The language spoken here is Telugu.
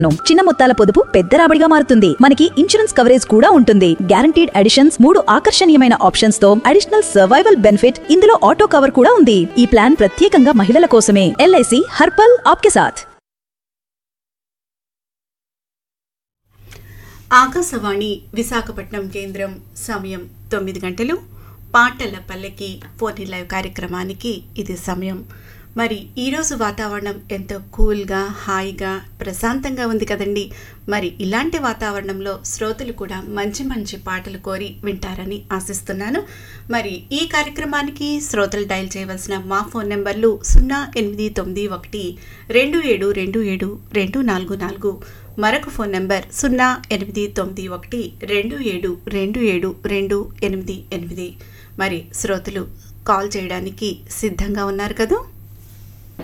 చిన్న మొత్తాల పొదుపు పెద్ద రాబడిగా మారుతుంది మనకి ఇన్సూరెన్స్ కవరేజ్ కూడా ఉంటుంది గ్యారంటీడ్ అడిషన్స్ మూడు ఆకర్షణీయమైన ఆప్షన్స్ తో అడిషనల్ సర్వైవల్ బెనిఫిట్ ఇందులో ఆటో కవర్ కూడా ఉంది ఈ ప్లాన్ ప్రత్యేకంగా మహిళల కోసమే ఎల్ఐసి హర్పల్ ఆప్కే సాథ్ ఆకాశవాణి విశాఖపట్నం కేంద్రం సమయం తొమ్మిది గంటలు పాటల పల్లెకి ఫోన్ లైవ్ కార్యక్రమానికి ఇది సమయం మరి ఈరోజు వాతావరణం ఎంతో కూల్గా హాయిగా ప్రశాంతంగా ఉంది కదండి మరి ఇలాంటి వాతావరణంలో శ్రోతలు కూడా మంచి మంచి పాటలు కోరి వింటారని ఆశిస్తున్నాను మరి ఈ కార్యక్రమానికి శ్రోతలు డయల్ చేయవలసిన మా ఫోన్ నెంబర్లు సున్నా ఎనిమిది తొమ్మిది ఒకటి రెండు ఏడు రెండు ఏడు రెండు నాలుగు నాలుగు మరొక ఫోన్ నెంబర్ సున్నా ఎనిమిది తొమ్మిది ఒకటి రెండు ఏడు రెండు ఏడు రెండు ఎనిమిది ఎనిమిది మరి శ్రోతలు కాల్ చేయడానికి సిద్ధంగా ఉన్నారు కదూ